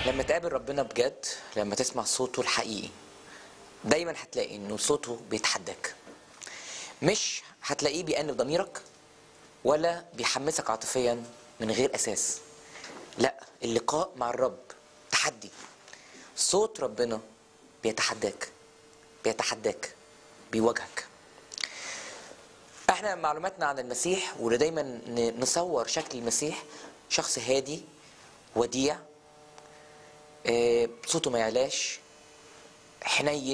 لما تقابل ربنا بجد لما تسمع صوته الحقيقي دايما هتلاقي انه صوته بيتحداك مش هتلاقيه بيأنب ضميرك ولا بيحمسك عاطفيا من غير اساس لا اللقاء مع الرب تحدي صوت ربنا بيتحداك بيتحداك بيواجهك احنا معلوماتنا عن المسيح واللي دايما ن- نصور شكل المسيح شخص هادي وديع آه، صوته ما يعلاش حنين